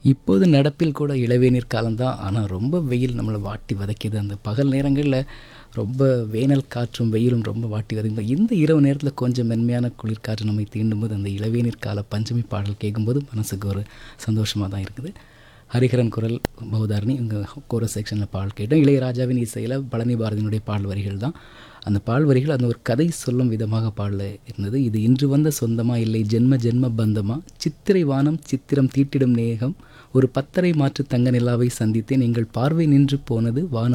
இப்போது நடப்பில் கூட இளவேநீர் காலம்தான் ஆனால் ரொம்ப வெயில் நம்மளை வாட்டி வதைக்குது அந்த பகல் நேரங்களில் ரொம்ப வேனல் காற்றும் வெயிலும் ரொம்ப வாட்டி வதைக்கும் இந்த இரவு நேரத்தில் கொஞ்சம் மென்மையான குளிர்காற்று நம்மை தீண்டும்போது அந்த இளவேநீர் கால பஞ்சமி பாடல் கேட்கும்போது மனசுக்கு ஒரு சந்தோஷமாக தான் இருக்குது ஹரிஹரன் குரல் பௌதாரணி இங்கே கோரஸ் செக்ஷனில் பாடல் கேட்டோம் இளையராஜாவின் இசையில் பழனி பாரதியினுடைய பாடல் வரிகள் தான் அந்த பால் வரிகள் அந்த ஒரு கதை சொல்லும் விதமாக பாடல இருந்தது இது இன்று வந்த சொந்தமா இல்லை ஜென்ம ஜென்ம பந்தமா சித்திரை வானம் சித்திரம் தீட்டிடும் நேகம் ஒரு பத்தரை மாற்று தங்க நிலாவை சந்தித்தேன் எங்கள் பார்வை நின்று போனது வானம்